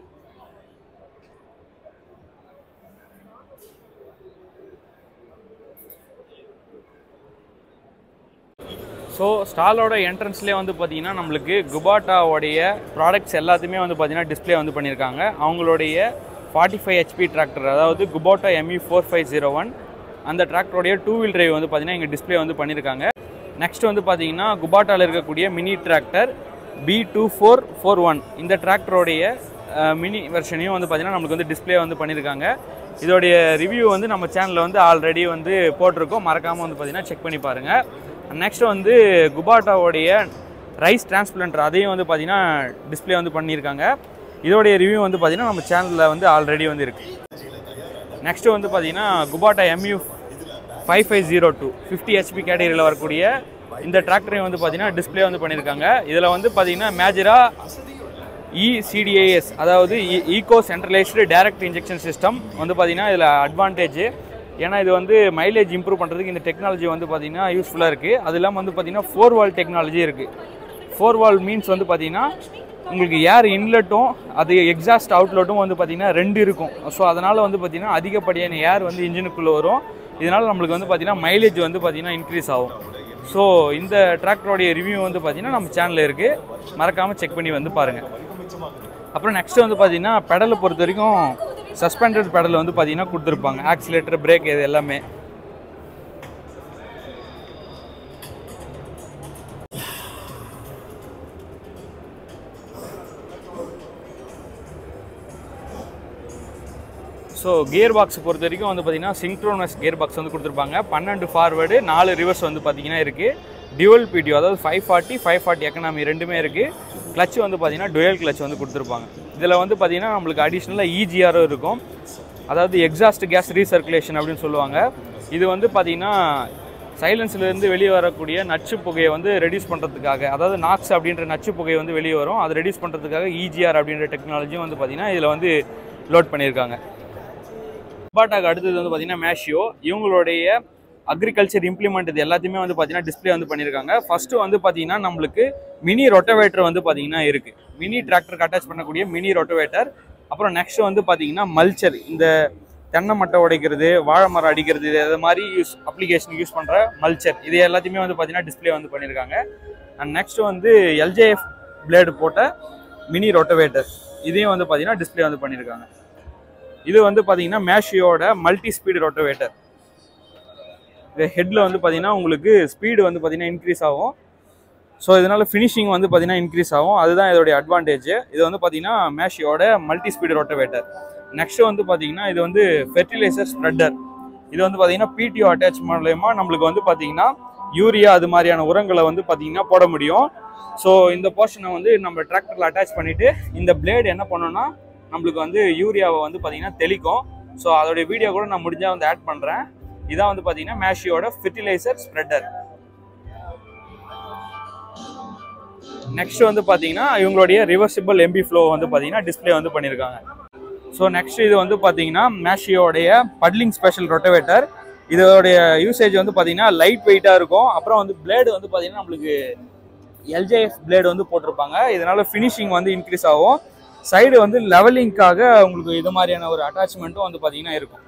Speaker 1: ஸோ ஸ்டாலோட என்ட்ரன்ஸ்லேயே வந்து பார்த்தீங்கன்னா நம்மளுக்கு குபாட்டாவோடைய ப்ராடக்ட்ஸ் எல்லாத்தையுமே வந்து பார்த்தீங்கன்னா டிஸ்ப்ளே வந்து பண்ணியிருக்காங்க அவங்களுடைய ஃபார்ட்டி ஃபைவ் ஹெச்பி டிராக்டர் அதாவது Kubota ME four five zero one அந்த டிராக்டருடைய டூ வீல் டிரைவ் வந்து பார்த்தீங்கன்னா இங்கே டிஸ்ப்ளே வந்து பண்ணியிருக்காங்க நெக்ஸ்ட் வந்து பார்த்தீங்கன்னா குபாட்டாவில் இருக்கக்கூடிய mini tractor B two four four one இந்த டிராக்டருடைய மினி வெர்ஷனையும் வந்து பார்த்தீங்கன்னா நம்மளுக்கு வந்து டிஸ்ப்ளே வந்து பண்ணியிருக்காங்க இதோடைய ரிவ்யூ வந்து நம்ம சேனலில் வந்து ஆல்ரெடி வந்து போட்டிருக்கோம் மறக்காமல் வந்து பார்த்தீங்கன்னா செக் பண்ணி பாருங்கள் நெக்ஸ்ட் வந்து குபாட்டாவோடைய ரைஸ் டிரான்ஸ்பிளண்டர் அதையும் வந்து பார்த்தீங்கன்னா டிஸ்ப்ளே வந்து பண்ணியிருக்காங்க இதோடைய ரிவ்யூ வந்து பார்த்தீங்கன்னா நம்ம சேனலில் வந்து ஆல்ரெடி வந்து இருக்குது நெக்ஸ்ட்டு வந்து பார்த்தீங்கன்னா Kubota MU five five zero two fifty HP கேட்டகரியில் வரக்கூடிய இந்த டிராக்டரையும் வந்து பார்த்தீங்கன்னா டிஸ்ப்ளே வந்து பண்ணியிருக்காங்க இதில் வந்து பார்த்தீங்கன்னா மேஜராக இசிடிஏஎஸ் அதாவது eco centralised direct injection system வந்து பார்த்தீங்கன்னா இதில் அட்வான்டேஜ் ஏன்னா இது வந்து மைலேஜ் இம்ப்ரூவ் பண்ணுறதுக்கு இந்த டெக்னாலஜி வந்து பார்த்தீங்கன்னா யூஸ்ஃபுல்லாக இருக்குது அது இல்லாமல் வந்து பார்த்தீங்கன்னா ஃபோர் வால் டெக்னாலஜி இருக்குது ஃபோர் வால் மீன்ஸ் வந்து பார்த்தீங்கன்னா உங்களுக்கு ஏர் இன்லெட்டும் அது எக்ஸாஸ்ட் அவுட்லெட்டும் வந்து பார்த்தீங்கன்னா ரெண்டு இருக்கும் ஸோ அதனால் வந்து பார்த்தீங்கன்னா அதிகப்படியான ஏர் வந்து இன்ஜினுக்குள்ளே வரும் இதனால் நம்மளுக்கு வந்து பார்த்தீங்கன்னா மைலேஜ் வந்து பார்த்தீங்கன்னா இன்க்ரீஸ் ஆகும் ஸோ இந்த டிராக்டரோடைய ரிவ்யூ வந்து பார்த்தீங்கன்னா நம்ம சேனலில் இருக்குது மறக்காமல் செக் பண்ணி வந்து பாருங்கள் அப்புறம் நெக்ஸ்ட் வந்து பார்த்தீங்கன்னா பெடலை பொறுத்த வரைக்கும் சஸ்பெண்டட் பெடல் வந்து பார்த்தீங்கன்னா கொடுத்துருப்பாங்க ஆக்சிலேட்டர் பிரேக் இது எல்லாமே ஸோ கியர் பாக்ஸ் பொறுத்த வரைக்கும் வந்து பார்த்தீங்கன்னா சிங்க்ரோனஸ் கியர் பாக்ஸ் வந்து கொடுத்துருப்பாங்க பன்னெண்டு ஃபார்வேர்டு நாலு ரிவர்ஸ் வந்து பார்த்தீங்கன்னா இருக்குது டியூவல் பிடிஓ அதாவது five forty five forty economy ரெண்டுமே இருக்குது கிளச் வந்து பார்த்தீங்கன்னா டுயல் கிளச் வந்து கொடுத்துருப்பாங்க இதில் வந்து பார்த்தீங்கன்னா நம்மளுக்கு அடிஷ்னலாக இஜிஆரும் இருக்கும் அதாவது எக்ஸாஸ்ட் கேஸ் ரீசர்க்குலேஷன் அப்படின்னு சொல்லுவாங்க இது வந்து பார்த்தீங்கன்னா சைலன்ஸ்லேருந்து வெளியே வரக்கூடிய நச்சு புகையை வந்து ரெடியூஸ் பண்ணுறதுக்காக அதாவது நாக்ஸ் அப்படின்ற நச்சு புகை வந்து வெளியே வரும் அதை ரெடியூஸ் பண்ணுறதுக்காக இஜிஆர் அப்படின்ற டெக்னாலஜியும் வந்து பார்த்தீங்கன்னா இதில் வந்து லோட் பண்ணியிருக்காங்க பாட்டாக்கு அடுத்தது வந்து பார்த்தீங்கன்னா மேஷியோ இவங்களுடைய அக்ரிகல்ச்சர் இம்ப்ளிமெண்ட் இது எல்லாத்தையுமே வந்து பார்த்தீங்கன்னா டிஸ்ப்ளே வந்து பண்ணியிருக்காங்க ஃபர்ஸ்ட் வந்து பார்த்தீங்கன்னா நம்மளுக்கு மினி ரொட்டவேட்டர் வந்து பார்த்தீங்கன்னா இருக்கு மினி டிராக்டருக்கு அட்டாச் பண்ணக்கூடிய மினி ரொட்டவேட்டர் அப்புறம் நெக்ஸ்ட் வந்து பார்த்தீங்கன்னா மல்ச்சர் இந்த தென்னை மட்டை உடைக்கிறது வாழை மரம் அடிக்கிறது இது இது மாதிரி யூஸ் அப்ளிகேஷன் யூஸ் பண்ணுற மல்ச்சர் இது எல்லாத்தையுமே வந்து பார்த்தீங்கன்னா டிஸ்ப்ளே வந்து பண்ணியிருக்காங்க அண்ட் நெக்ஸ்ட் வந்து எல்ஜேஎஃப் பிளேடு போட்ட மினி ரொட்டவேட்டர் இதையும் வந்து பார்த்தீங்கன்னா டிஸ்ப்ளே வந்து பண்ணியிருக்காங்க இது வந்து பார்த்தீங்கன்னா மேஷியோட மல்டி ஸ்பீடு ரொட்டவேட்டர் இந்த ஹெட்டில் வந்து பார்த்தீங்கன்னா உங்களுக்கு ஸ்பீடு வந்து பார்த்தீங்கன்னா இன்க்ரீஸ் ஆகும் ஸோ இதனால ஃபினிஷிங் வந்து பார்த்தீங்கன்னா இன்க்ரீஸ் ஆகும் அதுதான் இதோடைய அட்வான்டேஜ் இது வந்து பார்த்தீங்கன்னா மேஷியோட மல்டி ஸ்பீடு ரொட்டவேட்டர் நெக்ஸ்ட் வந்து பார்த்தீங்கன்னா இது வந்து ஃபெர்டிலைசர் ஸ்ப்ரெட்டர் இது வந்து பார்த்தீங்கன்னா பிடிஓ அட்டாச் மூலயமா நம்மளுக்கு வந்து பார்த்தீங்கன்னா யூரியா அது மாதிரியான உரங்களை வந்து பார்த்தீங்கன்னா போட முடியும் ஸோ இந்த போர்ஷனை வந்து நம்ம டிராக்டரில் அட்டாச் பண்ணிட்டு இந்த பிளேடு என்ன பண்ணோம்னா நம்மளுக்கு வந்து யூரியாவை வந்து பார்த்தீங்கன்னா தெளிக்கும் ஸோ அதோடைய வீடியோ கூட நான் முடிஞ்சால் வந்து ஆட் பண்ணுறேன் இதான் வந்து பார்த்தீங்கன்னா மேஷியோட ஃபெர்டிலைசர் ஸ்ப்ரெட்டர் நெக்ஸ்ட் வந்து பார்த்தீங்கன்னா இவங்களுடைய ரிவர்சிபிள் எம்பி ஃப்ளோ வந்து பார்த்தீங்கன்னா டிஸ்ப்ளே வந்து பண்ணியிருக்காங்க ஸோ நெக்ஸ்ட் இது வந்து பார்த்தீங்கன்னா மேஷியோடைய பட்லிங் ஸ்பெஷல் ரொட்டவேட்டர் இதோடைய யூசேஜ் வந்து பார்த்தீங்கன்னா லைட் வெயிட்டாக இருக்கும் அப்புறம் வந்து பிளேடு வந்து பார்த்தீங்கன்னா நம்மளுக்கு எல்ஜேஎஃப் பிளேடு வந்து போட்டிருப்பாங்க இதனால ஃபினிஷிங் வந்து இன்க்ரீஸ் ஆகும் சைடு வந்து லெவலிங்காக உங்களுக்கு இது மாதிரியான ஒரு அட்டாச்மெண்ட்டும் வந்து பார்த்தீங்கன்னா இருக்கும்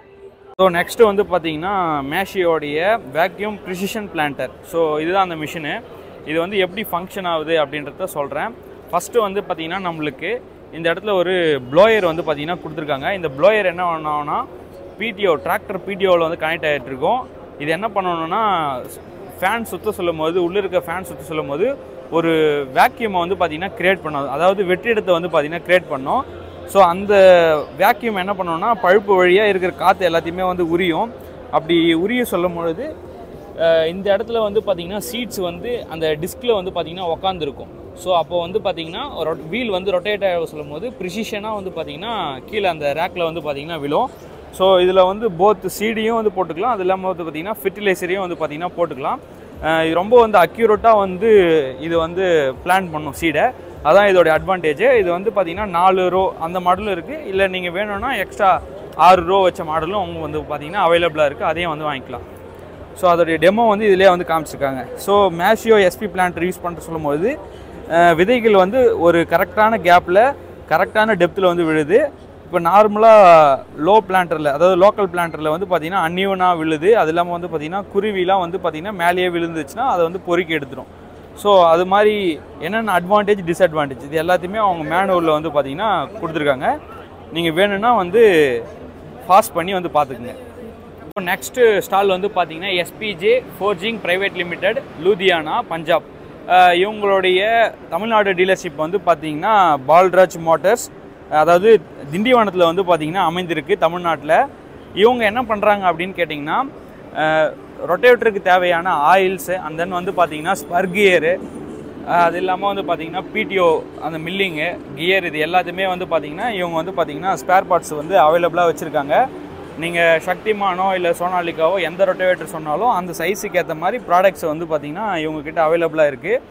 Speaker 1: ஸோ நெக்ஸ்ட் வந்து பார்த்தீங்கன்னா மேஷியோடைய வேக்யூம் ப்ரிசிஷன் பிளான்டர் ஸோ இதுதான் அந்த மிஷினு இது வந்து எப்படி ஃபங்க்ஷன் ஆகுது அப்படின்றத சொல்கிறேன் ஃபஸ்ட்டு வந்து பார்த்தீங்கன்னா நம்மளுக்கு இந்த இடத்துல ஒரு ப்ளோயர் வந்து பார்த்தீங்கன்னா கொடுத்துருக்காங்க இந்த ப்ளோயர் என்ன பண்ணோம்னா பிடிஓ டிராக்டர் பிடிஓவில் வந்து கனெக்ட் ஆகிட்டு இருக்கும் இது என்ன பண்ணணும்னா ஃபேன் சுத்த சொல்லும் போது உள்ளே இருக்க ஃபேன் சுத்த சொல்லும் போது ஒரு வேக்யூமை வந்து பார்த்தீங்கன்னா கிரியேட் பண்ணும் அதாவது வெற்றிடத்தை வந்து பார்த்தீங்கன்னா கிரியேட் பண்ணோம் ஸோ அந்த வேக்யூம் என்ன பண்ணோம்னா பழுப்பு வழியாக இருக்கிற காற்று எல்லாத்தையுமே வந்து உரியும் அப்படி உரிய சொல்லும் பொழுது அஹ், இந்த இடத்துல வந்து பார்த்தீங்கன்னா சீட்ஸ் வந்து அந்த டிஸ்கில் வந்து பார்த்தீங்கன்னா உக்காந்துருக்கும் ஸோ அப்போ வந்து பார்த்தீங்கன்னா வீல் வந்து ரொட்டேட் ஆக சொல்லும் போது ப்ரிசிஷனாக வந்து பார்த்தீங்கன்னா கீழே அந்த ரேக்கில் வந்து பார்த்தீங்கன்னா விழும் ஸோ இதில் வந்து போத் சீடியும் வந்து போட்டுக்கலாம் அது இல்லாமல் வந்து பார்த்தீங்கன்னா ஃபெர்டிலைசரையும் வந்து பார்த்தீங்கன்னா போட்டுக்கலாம் அஹ் இது ரொம்ப வந்து அக்யூரேட்டாக வந்து இது வந்து பிளான் பண்ணும் சீடை அதான் இதோடைய அட்வான்டேஜ் இது வந்து பார்த்தீங்கன்னா நாலு ரோ அந்த மாடலும் இருக்குது இல்லை நீங்கள் வேணும்னா எக்ஸ்ட்ரா ஆறு ரோ வச்ச மாடலும் அவங்க வந்து பார்த்தீங்கன்னா அவைலபிளாக இருக்குது அதையும் வந்து வாங்கிக்கலாம் ஸோ அதோடைய டெமோ வந்து இதிலே வந்து காமிச்சிருக்காங்க so Maschio SP plant use பண்ணிட்டு சொல்லும்போது அஹ், விதைகள் வந்து ஒரு கரெக்டான கேப்பில் கரெக்டான டெப்த்தில் வந்து விழுது இப்போ நார்மலாக லோ பிளான்டரில் அதாவது லோக்கல் பிளான்டரில் வந்து பார்த்தீங்கன்னா அன்னியூனாக விழுது அது இல்லாமல் வந்து பார்த்தீங்கன்னா குருவிலாம் வந்து பார்த்தீங்கன்னா மேலேயே விழுந்துச்சுன்னா அதை வந்து பொறுக்கி எடுத்துரும் ஸோ அது மாதிரி என்னென்ன அட்வான்டேஜ் டிஸ்அட்வான்டேஜ் இது எல்லாத்தையுமே அவங்க மேனுவலில் வந்து பார்த்தீங்கன்னா கொடுத்துருக்காங்க நீங்கள் வேணும்னா வந்து ஃபாஸ்ட் பண்ணி வந்து பார்த்துக்குங்க இப்போ நெக்ஸ்ட்டு ஸ்டால் வந்து பார்த்தீங்கன்னா SPJ forging private limited Ludhiana Punjab அஹ் இவங்களுடைய தமிழ்நாடு டீலர்ஷிப் வந்து பார்த்தீங்கன்னா பால்ராஜ் மோட்டார்ஸ் அதாவது திண்டிவனத்தில் வந்து பார்த்தீங்கன்னா அமைந்திருக்கு தமிழ்நாட்டில் இவங்க என்ன பண்ணுறாங்க அப்படின்னு கேட்டிங்கன்னா ரொட்டேட்டருக்கு தேவையான ஆயில்ஸு அண்ட் தென் வந்து பார்த்தீங்கன்னா ஸ்பர்கியரு அது இல்லாமல் வந்து பார்த்தீங்கன்னா பிடிஓ அந்த மில்லிங்கு கியர் இது எல்லாத்தையுமே வந்து பார்த்தீங்கன்னா இவங்க வந்து பார்த்தீங்கன்னா ஸ்பேர் பார்ட்ஸ் வந்து அவைலபிளாக வச்சுருக்காங்க நீங்கள் சக்திமானோ இல்லை சோனாலிக்காவோ எந்த ரொட்டவேட்டர் சொன்னாலும் அந்த சைஸுக்கு ஏற்ற மாதிரி ப்ராடக்ட்ஸ் வந்து பார்த்தீங்கன்னா இவங்கக்கிட்ட அவைலபிளாக இருக்குது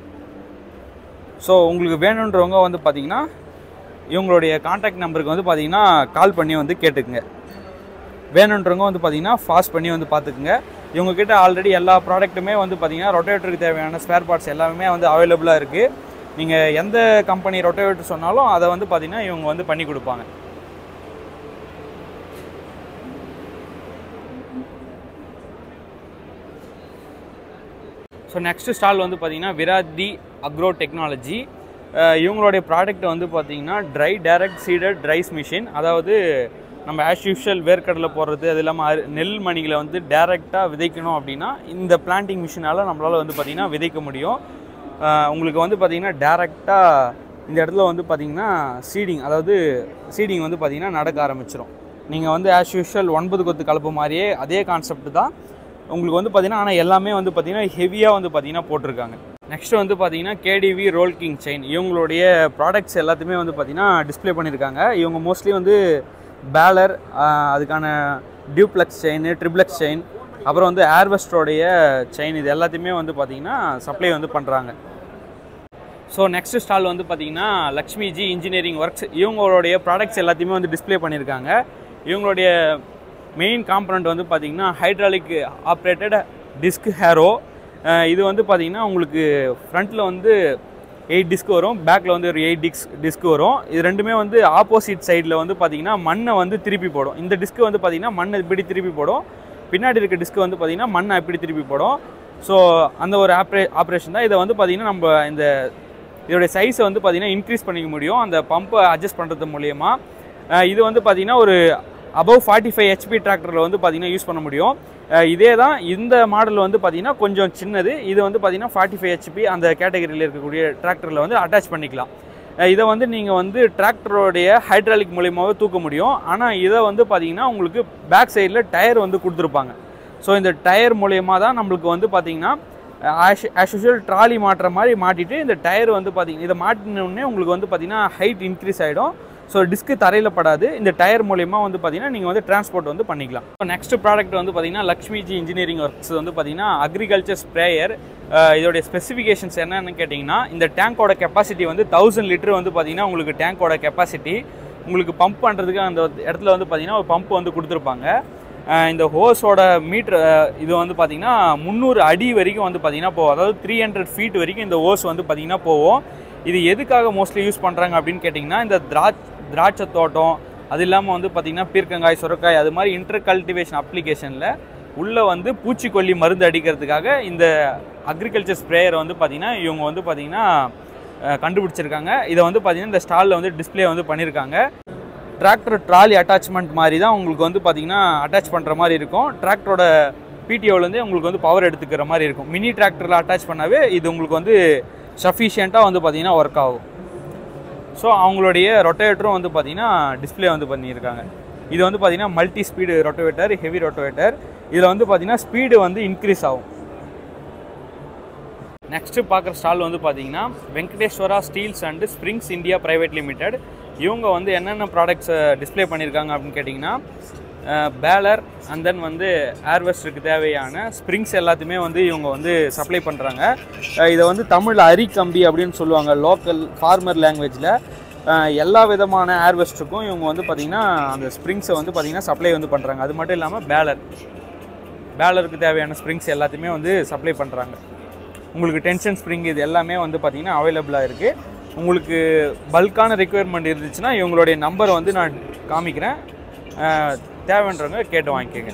Speaker 1: ஸோ உங்களுக்கு வேணுன்றவங்க வந்து பார்த்தீங்கன்னா இவங்களுடைய காண்டாக்ட் நம்பருக்கு வந்து பார்த்தீங்கன்னா கால் பண்ணி வந்து கேட்டுக்குங்க வேணுன்றவங்க வந்து பார்த்தீங்கன்னா ஃபாஸ்ட் பண்ணி வந்து பார்த்துக்குங்க இவங்கக்கிட்ட ஆல்ரெடி எல்லா ப்ராடக்ட்டுமே வந்து பார்த்தீங்கன்னா ரொட்டேட்டருக்கு தேவையான ஸ்பேர் பார்ட்ஸ் எல்லாமே வந்து அவைலபிளாக இருக்குது நீங்கள் எந்த கம்பெனி ரொட்டேட்டர் சொன்னாலும் அதை வந்து பார்த்தீங்கன்னா இவங்க வந்து பண்ணி கொடுப்பாங்க ஸோ நெக்ஸ்ட் ஸ்டால் வந்து பார்த்தீங்கன்னா விராதி அக்ரோ டெக்னாலஜி இவங்களுடைய ப்ராடக்ட் வந்து பார்த்தீங்கன்னா dry direct seeded rice machine அதாவது நம்ம ஆஸ் யூஷுவல் வேர்க்கடலை போடுறது அது இல்லாமல் அரி- நெல் மணிகளை வந்து டைரெக்டாக விதைக்கணும் அப்படின்னா இந்த பிளான்டிங் மிஷினால் நம்மளால் வந்து பார்த்திங்கன்னா விதைக்க முடியும் அஹ் உங்களுக்கு வந்து பார்த்திங்கன்னா டேரெக்டாக இந்த இடத்துல வந்து பார்த்திங்கன்னா சீடிங் அதாவது சீடிங் வந்து பார்த்திங்கன்னா நடக்க ஆரம்பிச்சிடும் நீங்கள் வந்து ஆஸ் யூஷுவல் ஒன்பது கொத்து கலப்பு மாதிரியே அதே கான்செப்ட் தான் உங்களுக்கு வந்து பார்த்தீங்கன்னா ஆனால் எல்லாமே வந்து பார்த்தீங்கன்னா ஹெவியாக வந்து பார்த்தீங்கன்னா போட்டிருக்காங்க நெக்ஸ்ட் வந்து பார்த்தீங்கன்னா கேடிவி ரோல் கிங் செயின் இவங்களுடைய ப்ராடக்ட்ஸ் எல்லாத்தையுமே வந்து பார்த்தீங்கன்னா டிஸ்ப்ளே பண்ணியிருக்காங்க இவங்க மோஸ்ட்லி வந்து பேலர் அதுக்கான டியூப்ளெக்ஸ் செயின் ட்ரிப்ளெக்ஸ் செயின் அப்புறம் வந்து ஏர்வெஸ்டோடைய செயின் இது எல்லாத்தையுமே வந்து பார்த்தீங்கன்னா சப்ளை வந்து பண்ணுறாங்க ஸோ நெக்ஸ்ட் ஸ்டால் வந்து பார்த்தீங்கன்னா லக்ஷ்மி ஜி இன்ஜினியரிங் ஒர்க்ஸ் இவங்களுடைய ப்ராடக்ட்ஸ் எல்லாத்தையுமே வந்து டிஸ்ப்ளே பண்ணியிருக்காங்க இவங்களுடைய மெயின் காம்பனண்ட் வந்து பார்த்தீங்கன்னா ஹைட்ராலிக் ஆப்ரேட்டட் டிஸ்க் ஹேரோ இது வந்து பார்த்தீங்கன்னா உங்களுக்கு ஃப்ரண்ட்டில் வந்து எயிட் டிஸ்க் வரும் பேக்கில் வந்து ஒரு எயிட் டிஸ்க் டிஸ்க் வரும் இது ரெண்டுமே வந்து ஆப்போசிட் சைடில் வந்து பார்த்தீங்கன்னா மண்ணை வந்து திருப்பி போடும் இந்த டிஸ்க் வந்து பார்த்தீங்கன்னா மண்ணை இப்படி திருப்பி போடும் பின்னாடி இருக்க டிஸ்க் வந்து பார்த்தீங்கன்னா மண்ணை இப்படி திருப்பி போடும் ஸோ அந்த ஒரு ஆப்ரே ஆப்ரேஷன் தான் இதை வந்து பார்த்தீங்கன்னா நம்ம இந்த இதோடைய சைஸை வந்து பார்த்தீங்கன்னா இன்க்ரீஸ் பண்ணிக்க முடியும் அந்த பம்பை அட்ஜஸ்ட் பண்ணுறது மூலயமா இது வந்து பார்த்தீங்கன்னா ஒரு அபவ் ஃபார்ட்டி ஃபைவ் ஹெச்பி டிராக்டரில் வந்து பார்த்தீங்கன்னா யூஸ் பண்ண முடியும் அஹ் இதே தான் இந்த மாடல் வந்து பார்த்தீங்கன்னா கொஞ்சம் சின்னது இது வந்து பார்த்தீங்கன்னா ஃபார்ட்டி ஃபைவ் ஹெச்பி அந்த கேட்டகரியில் இருக்கக்கூடிய டிராக்டரில் வந்து அட்டாச் பண்ணிக்கலாம் அஹ் இதை வந்து நீங்கள் வந்து டிராக்டரோடைய ஹைட்ராலிக் மூலியமாகவே தூக்க முடியும் ஆனால் இதை வந்து பார்த்தீங்கன்னா உங்களுக்கு பேக் சைடில் டயர் வந்து கொடுத்துருப்பாங்க ஸோ இந்த டயர் மூலயமா தான் நம்மளுக்கு வந்து பார்த்தீங்கன்னா ஆஸ் யூஷுவல் ட்ராலி மாட்டுற மாதிரி மாட்டிட்டு இந்த டயர் வந்து பார்த்தீங்கன்னா இதை மாட்டினோடனே உங்களுக்கு வந்து பார்த்தீங்கன்னா ஹைட் இன்க்ரீஸ் ஆகிடும் ஸோ டிஸ்க்கு தரையில் படாது இந்த டயர் மூலயமா வந்து பார்த்தீங்கன்னா நீங்கள் வந்து டிரான்ஸ்போர்ட் வந்து பண்ணிக்கலாம் நெக்ஸ்ட் ப்ராடக்ட் வந்து பார்த்தீங்கன்னா லக்ஷ்மி ஜி இன்ஜினியரிங் ஒர்க்ஸ் வந்து பார்த்தீங்கன்னா அக்ரிகல்ச்சர் ஸ்ப்ரேயர் இதோடைய ஸ்பெசிஃபிகேஷன்ஸ் என்னன்னு கேட்டிங்கன்னா இந்த டேங்கோட கெப்பாசிட்டி வந்து தௌசண்ட் லிட்டர் வந்து பார்த்தீங்கன்னா உங்களுக்கு டேங்கோட கெப்பாசிட்டி உங்களுக்கு பம்ப் பண்ணுறதுக்கு அந்த இடத்துல வந்து பார்த்தீங்கன்னா ஒரு பம்ப் வந்து கொடுத்துருப்பாங்க அஹ் இந்த ஹோஸோட மீட்ரு இது வந்து பார்த்தீங்கன்னா முந்நூறு அடி வரைக்கும் வந்து பார்த்தீங்கன்னா போகும் அதாவது த்ரீ ஹண்ட்ரட் ஃபீட் வரைக்கும் இந்த ஹோஸ் வந்து பார்த்தீங்கன்னா போகும் இது எதுக்காக மோஸ்ட்லி யூஸ் பண்ணுறாங்க அப்படின்னு கேட்டிங்கன்னா இந்த திராட்சை திராட்சை தோட்டம் அது இல்லாமல் வந்து பார்த்திங்கன்னா பீர்க்கங்காய் சுரக்காய் அது மாதிரி இன்டர் கல்டிவேஷன் அப்ளிகேஷனில் உள்ளே வந்து பூச்சிக்கொல்லி மருந்து அடிக்கிறதுக்காக இந்த அக்ரிகல்ச்சர் ஸ்ப்ரேயரை வந்து பார்த்திங்கன்னா இவங்க வந்து பார்த்திங்கன்னா அஹ், கண்டுபிடிச்சிருக்காங்க இதை வந்து பார்த்திங்கன்னா இந்த ஸ்டாலில் வந்து டிஸ்ப்ளே வந்து பண்ணியிருக்காங்க டிராக்டர் ட்ராலி அட்டாச்மெண்ட் மாதிரி தான் உங்களுக்கு வந்து பார்த்திங்கன்னா அட்டாச் பண்ணுற மாதிரி இருக்கும் டிராக்டரோட பிடிஓலேருந்து உங்களுக்கு வந்து பவர் எடுத்துக்கிற மாதிரி இருக்கும் மினி டிராக்டரில் அட்டாச் பண்ணாவே இது உங்களுக்கு வந்து சஃபிஷியண்ட்டாக வந்து பார்த்திங்கன்னா ஒர்க் ஆகும் ஸோ அவங்களுடைய ரொட்டேட்டரும் வந்து பார்த்தீங்கன்னா டிஸ்ப்ளே வந்து பண்ணியிருக்காங்க இது வந்து பார்த்தீங்கன்னா multi speed rotavator heavy rotavator இதில் வந்து பார்த்தீங்கன்னா ஸ்பீடு வந்து இன்க்ரீஸ் ஆகும் நெக்ஸ்ட்டு பார்க்குற ஸ்டால் வந்து பார்த்தீங்கன்னா Venkateswara steels and springs India private limited இவங்க வந்து என்னென்ன ப்ராடக்ட்ஸ் டிஸ்ப்ளே பண்ணியிருக்காங்க அப்படின்னு கேட்டிங்கன்னா பேலர் அண்ட் தென் வந்து ஏர்வெஸ்ட்டுக்கு தேவையான ஸ்ப்ரிங்ஸ் எல்லாத்தையுமே வந்து இவங்க வந்து சப்ளை பண்ணுறாங்க இதை வந்து தமிழில் அரிக்கம்பி அப்படின்னு சொல்லுவாங்க லோக்கல் ஃபார்மர் லாங்குவேஜில் எல்லா விதமான ஏர்வெஸ்ட்டுக்கும் இவங்க வந்து பார்த்திங்கன்னா அந்த ஸ்ப்ரிங்ஸை வந்து பார்த்திங்கன்னா சப்ளை வந்து பண்ணுறாங்க அது மட்டும் இல்லாமல் பேலர் பேலருக்கு தேவையான ஸ்ப்ரிங்ஸ் எல்லாத்தையுமே வந்து சப்ளை பண்ணுறாங்க உங்களுக்கு டென்ஷன் ஸ்ப்ரிங் இது எல்லாமே வந்து பார்த்திங்கன்னா அவைலபிளாக இருக்குது உங்களுக்கு பல்கான ரெக்குயர்மெண்ட் இருந்துச்சுன்னா இவங்களுடைய நம்பரை வந்து நான் காமிக்கிறேன் அஹ், தேவைன்றவங்க கேட்டு வாங்கிக்கோங்க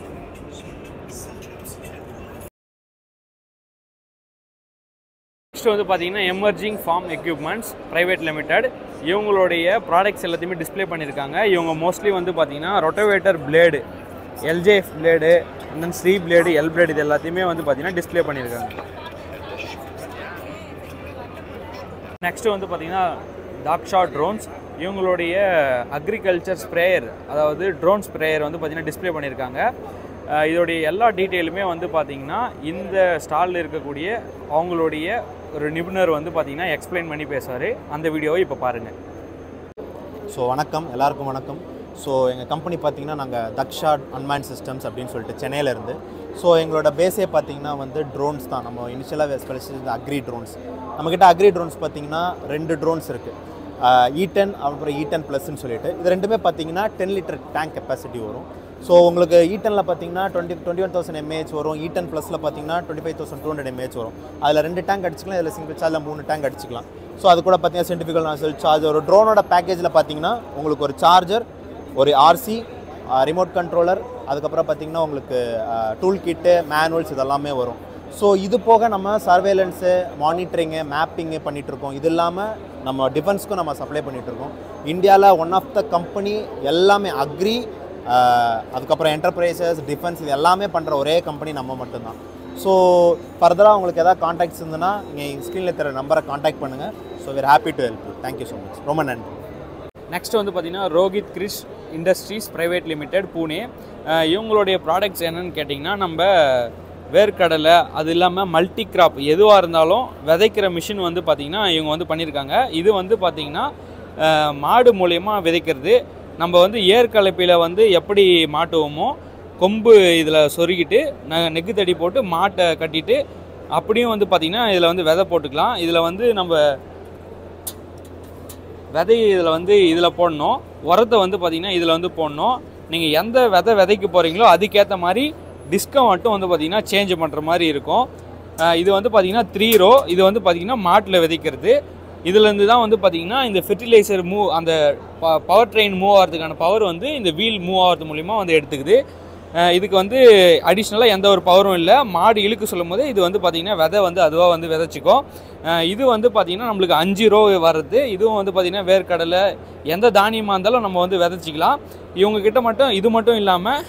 Speaker 1: நெக்ஸ்ட் வந்து பார்த்தீங்கன்னா emerging farm equipments private limited இவங்களுடைய ப்ராடக்ட்ஸ் எல்லாத்தையுமே டிஸ்ப்ளே பண்ணியிருக்காங்க இவங்க மோஸ்ட்லி வந்து பார்த்தீங்கன்னா rotavator blade LJF blade and then Shri blade L blade இது எல்லாத்தையுமே வந்து பார்த்தீங்கன்னா டிஸ்ப்ளே பண்ணியிருக்காங்க நெக்ஸ்ட்டு வந்து பார்த்தீங்கன்னா டாக்ஷா ட்ரோன்ஸ் இவங்களுடைய அக்ரிகல்ச்சர் ஸ்ப்ரேயர் அதாவது ட்ரோன் ஸ்ப்ரேயர் வந்து பார்த்தீங்கன்னா டிஸ்ப்ளே பண்ணியிருக்காங்க அஹ் இதோடைய எல்லா டீட்டெயிலுமே வந்து பார்த்தீங்கன்னா இந்த ஸ்டாலில் இருக்கக்கூடிய அவங்களுடைய ஒரு நிபுணர் வந்து பார்த்தீங்கன்னா எக்ஸ்பிளைன் பண்ணி பேசுவார் அந்த வீடியோவை இப்போ பாருங்கள்
Speaker 2: ஸோ வணக்கம் எல்லாருக்கும் வணக்கம் ஸோ எங்கள் கம்பெனி பார்த்தீங்கன்னா நாங்கள் தக்ஷா அன்மேன் சிஸ்டம்ஸ் அப்படின்னு சொல்லிட்டு சென்னையில் இருந்து ஸோ எங்களோட பேஸே பார்த்தீங்கன்னா வந்து ட்ரோன்ஸ் தான் நம்ம இனிஷியலாக ஸ்பெஷலிஸ்ட் அக்ரி ட்ரோன்ஸ் நம்மக்கிட்ட அக்ரி ட்ரோன்ஸ் பார்த்தீங்கன்னா ரெண்டு ட்ரோன்ஸ் இருக்குது இ டென் அப்புறம் இ டென் ப்ளஸ்ன்னு சொல்லிட்டு இது ரெண்டுமே பார்த்தீங்கன்னா டென் லிட்டர் டேங்க் கெப்பாசிட்டி வரும் ஸோ உங்களுக்கு இ டெனில் பார்த்தீங்கன்னா twenty twenty one thousand mAh வரும் இ டென் ப்ளஸில் பார்த்தீங்கன்னா twenty five thousand two hundred mAh வரும் அதில் ரெண்டு டேங்க் அடிச்சிக்கலாம் இதில் சிங்கிள் சார்ஜில் மூணு டேங்க் அடிச்சிக்கலாம் ஸோ அது கூட பார்த்தீங்கன்னா சென்டிஃபிகல் நாசல் சார்ஜர் ஒரு ட்ரோனோட பேக்கேஜில் பார்த்தீங்கன்னா உங்களுக்கு ஒரு சார்ஜர் ஒரு ஆர்சி ரிமோட் கண்ட்ரோலர் அதுக்கப்புறம் பார்த்தீங்கன்னா உங்களுக்கு டூல் கிட்டு மேனுவல்ஸ் இதெல்லாமே வரும் ஸோ இது போக நம்ம சர்வேலன்ஸு மானிட்டரிங்கு மேப்பிங்கு பண்ணிகிட்ருக்கோம் இது இல்லாமல் நம்ம டிஃபென்ஸ்க்கும் நம்ம சப்ளை பண்ணிகிட்ருக்கோம் இந்தியாவில் ஒன் ஆஃப் த கம்பெனி எல்லாமே அக்ரி அதுக்கப்புறம் என்டர்பிரைசஸ் டிஃபென்ஸ் இது எல்லாமே பண்ணுற ஒரே கம்பெனி நம்ம மட்டும்தான் ஸோ ஃபர்தராக உங்களுக்கு எதாவது காண்டாக்ட்ஸ் இருந்ததுன்னா நீங்கள் ஸ்க்ரீனில் தர நம்பரை காண்டாக்ட் பண்ணுங்கள் so we're happy to help you thank you so much ரொம்ப நன்றி
Speaker 1: நெக்ஸ்ட் வந்து பார்த்தீங்கன்னா Rohit Krish industries private limited Pune அஹ் இவங்களுடைய ப்ராடக்ட்ஸ் என்னன்னு கேட்டிங்கன்னா நம்ம வேர்க்கடலை அது இல்லாமல் மல்டி கிராப் எதுவாக இருந்தாலும் விதைக்கிற மிஷின் வந்து பார்த்திங்கன்னா இவங்க வந்து பண்ணியிருக்காங்க இது வந்து பார்த்திங்கன்னா அஹ், மாடு மூலயமா விதைக்கிறது நம்ம வந்து ஏற்கலப்பையில் வந்து எப்படி மாட்டுவோமோ கொம்பு இதில் சொருகிட்டு ந நெக்கு தடி போட்டு மாட்டை கட்டிட்டு அப்படியும் வந்து பார்த்திங்கன்னா இதில் வந்து விதை போட்டுக்கலாம் இதில் வந்து நம்ம விதை இதில் வந்து இதில் போடணும் உரத்தை வந்து பார்த்திங்கன்னா இதில் வந்து போடணும் நீங்கள் எந்த விதை விதைக்க போகிறீங்களோ அதுக்கேற்ற மாதிரி டிஸ்கவுண்ட்டும் வந்து பார்த்திங்கன்னா சேஞ்ச் பண்ணுற மாதிரி இருக்கும் அஹ் இது வந்து பார்த்திங்கன்னா த்ரீ ரோ இது வந்து பார்த்திங்கன்னா மாட்டில் விதைக்கிறது இதுலேருந்து தான் வந்து பார்த்திங்கன்னா இந்த ஃபெர்டிலைசர் மூவ் அந்த பவர் ட்ரெயின் மூவ் ஆகிறதுக்கான பவர் வந்து இந்த வீல் மூவ் ஆகிறது மூலிமா வந்து எடுத்துக்குது அஹ் இதுக்கு வந்து அடிஷ்னலாக எந்த ஒரு பவரும் இல்லை மாடு இழுக்க சொல்லும் போது இது வந்து பார்த்திங்கன்னா விதை வந்து அதுவாக வந்து விதைச்சிக்கும் அஹ் இது வந்து பார்த்திங்கன்னா நம்மளுக்கு அஞ்சு ரோ வர்றது இதுவும் வந்து பார்த்திங்கன்னா வேர்க்கடலை எந்த தானியமாக இருந்தாலும் நம்ம வந்து விதைச்சிக்கலாம் இவங்க கிட்ட மட்டும் இது மட்டும் இல்லாமல்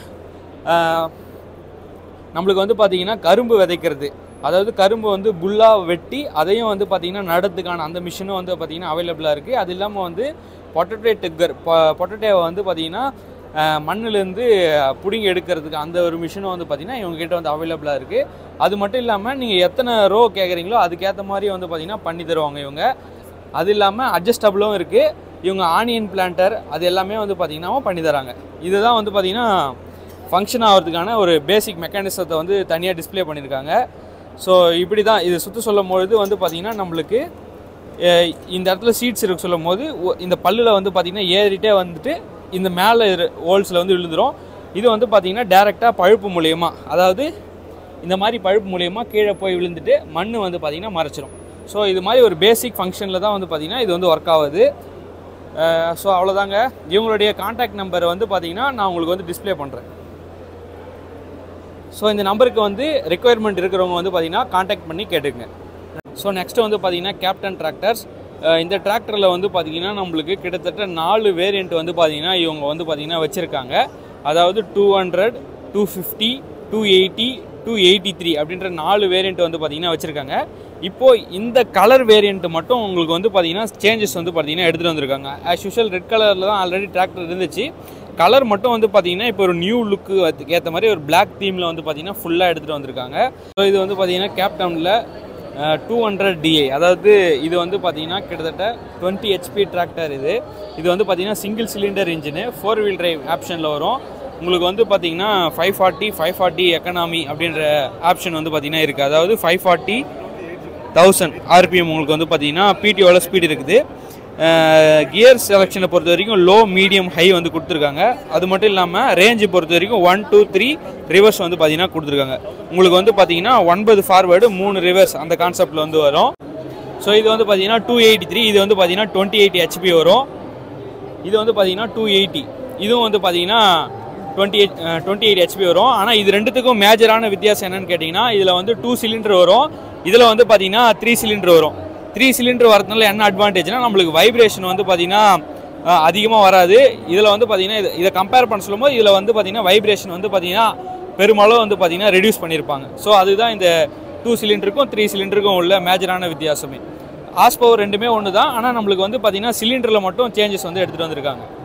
Speaker 1: நம்மளுக்கு வந்து பார்த்திங்கன்னா கரும்பு விதைக்கிறது அதாவது கரும்பு வந்து புல்லாக வெட்டி அதையும் வந்து பார்த்திங்கன்னா நடத்துக்கான அந்த மிஷினும் வந்து பார்த்திங்கன்னா அவைலபிளாக இருக்குது அது இல்லாமல் வந்து பொட்டட்டோ டிக்கர் பொட்டட்டோவை வந்து பார்த்திங்கன்னா மண்ணிலேருந்து பிடுங்கி எடுக்கிறதுக்கு அந்த ஒரு மிஷினும் வந்து பார்த்திங்கன்னா இவங்க கிட்ட வந்து அவைலபிளாக இருக்குது அது மட்டும் இல்லாமல் நீங்கள் எத்தனை ரோ கேட்குறீங்களோ அதுக்கேற்ற மாதிரி வந்து பார்த்திங்கன்னா பண்ணி தருவாங்க இவங்க அது இல்லாமல் அட்ஜஸ்டபிளும் இருக்குது இவங்க ஆனியன் பிளான்டர் அது எல்லாமே வந்து பார்த்திங்கன்னா பண்ணி தராங்க இதுதான் வந்து பார்த்திங்கன்னா ஃபங்க்ஷன் ஆகிறதுக்கான ஒரு பேசிக் மெக்கானிசத்தை வந்து தனியாக டிஸ்ப்ளே பண்ணியிருக்காங்க ஸோ இப்படி தான் இது சுற்ற சொல்லும் பொழுது வந்து பார்த்திங்கன்னா நம்மளுக்கு அஹ், இந்த இடத்துல சீட்ஸ் இருக்கு சொல்லும் போது ஒ- இந்த பல்லில் வந்து பார்த்திங்கன்னா ஏறிட்டே வந்துட்டு இந்த மேலே ஹோல்ஸில் வந்து விழுந்துரும் இது வந்து பார்த்திங்கன்னா டேரெக்டாக பழுப்பு மூலியமாக அதாவது இந்த மாதிரி பழுப்பு மூலியமாக கீழே போய் விழுந்துட்டு மண் வந்து பார்த்திங்கன்னா மறைச்சிரும் ஸோ இது மாதிரி ஒரு பேசிக் ஃபங்க்ஷனில் தான் வந்து பார்த்திங்கன்னா இது வந்து ஒர்க் ஆகுது ஸோ அவ்வளோதாங்க இவங்களுடைய காண்டாக்ட் நம்பர் வந்து பார்த்திங்கன்னா நான் உங்களுக்கு வந்து டிஸ்ப்ளே பண்ணுறேன் ஸோ இந்த நம்பருக்கு வந்து ரெக்குயர்மெண்ட் இருக்கிறவங்க வந்து பார்த்தீங்கன்னா காண்டாக்ட் பண்ணி கேட்டுக்குங்க ஸோ நெக்ஸ்ட் வந்து பார்த்தீங்கன்னா கேப்டன் டிராக்டர்ஸ் இந்த டிராக்டரில் வந்து பார்த்தீங்கன்னா நம்மளுக்கு கிட்டத்தட்ட நாலு வேரியண்ட் வந்து பார்த்தீங்கன்னா இவங்க வந்து பார்த்தீங்கன்னா வச்சுருக்காங்க அதாவது two hundred two fifty two eighty two eighty three அப்படின்ற நாலு வேரியண்ட் வந்து பார்த்தீங்கன்னா வச்சுருக்காங்க இப்போது இந்த கலர் வேரியண்ட் மட்டும் உங்களுக்கு வந்து பார்த்தீங்கன்னா சேஞ்சஸ் வந்து பார்த்தீங்கன்னா எடுத்துகிட்டு வந்திருக்காங்க ஆஸ் யூஷுவல் ரெட் கலரில் தான் ஆல்ரெடி டிராக்டர் இருந்துச்சு கலர் மட்டும் வந்து பார்த்தீங்கன்னா இப்போ ஒரு நியூ லுக்கு ஏற்ற மாதிரி ஒரு Black தீமில் வந்து பார்த்தீங்கன்னா ஃபுல்லாக எடுத்துகிட்டு வந்திருக்காங்க ஸோ இது வந்து பார்த்தீங்கன்னா கேப்டவுனில் டூ ஹண்ட்ரட் டிஐ அதாவது இது வந்து பார்த்தீங்கன்னா கிட்டத்தட்ட டுவெண்ட்டி ஹெச்பி டிராக்டர் இது இது வந்து பார்த்தீங்கன்னா single cylinder engine four wheel drive ஆப்ஷனில் வரும் உங்களுக்கு வந்து பார்த்தீங்கன்னா five forty five forty economy அப்படின்ற ஆப்ஷன் வந்து பார்த்தீங்கன்னா இருக்குது அதாவது ஃபைவ் ஃபார்ட்டி தௌசண்ட் ஆர்பிஎம் உங்களுக்கு வந்து பார்த்தீங்கன்னா பிடிஓவில் ஸ்பீடு இருக்குது கியர் செலெக்ஷனை பொறுத்த வரைக்கும் லோ மீடியம் ஹை வந்து கொடுத்துருக்காங்க அது மட்டும் இல்லாமல் ரேஞ்சு பொறுத்த வரைக்கும் ஒன் டூ த்ரீ ரிவர்ஸ் வந்து பார்த்தீங்கன்னா கொடுத்துருக்காங்க உங்களுக்கு வந்து பார்த்தீங்கன்னா ஒன்பது ஃபார்வேர்டு மூணு ரிவர்ஸ் அந்த கான்செப்டில் வந்து வரும் ஸோ இது வந்து பார்த்தீங்கன்னா டூ எயிட்டி த்ரீ இது வந்து பார்த்தீங்கன்னா டுவெண்ட்டி எயிட் ஹெச்பி வரும் இது வந்து பார்த்தீங்கன்னா டூ எயிட்டி இதுவும் வந்து பார்த்தீங்கன்னா twenty eight twenty eight HP வரும் ஆனால் இது ரெண்டுத்துக்கும் மேஜரான வித்தியாசம் என்னன்னு கேட்டிங்கன்னா இதில் வந்து டூ சிலிண்டர் வரும் இதில் வந்து பார்த்தீங்கன்னா த்ரீ சிலிண்டர் வரும் த்ரீ சிலிண்டர் வரதுனால என்ன அட்வான்டேஜ்னா நம்மளுக்கு வைப்ரேஷன் வந்து பார்த்தீங்கன்னா அதிகமாக வராது இதில் வந்து பார்த்தீங்கன்னா இது இதை கம்பேர் பண்ண சொல்லும்போது இதில் வந்து பார்த்தீங்கன்னா வைப்ரேஷன் வந்து பார்த்தீங்கன்னா பெருமளவு வந்து பார்த்தீங்கன்னா ரெடியூஸ் பண்ணியிருப்பாங்க ஸோ அதுதான் இந்த டூ சிலிண்டருக்கும் த்ரீ சிலிண்டருக்கும் உள்ள மேஜரான வித்தியாசமே ஆஸ் பவர் ரெண்டுமே ஒன்று தான் ஆனால் நம்மளுக்கு வந்து பார்த்தீங்கன்னா சிலிண்டரில் மட்டும் சேஞ்சஸ் வந்து எடுத்துகிட்டு வந்திருக்காங்க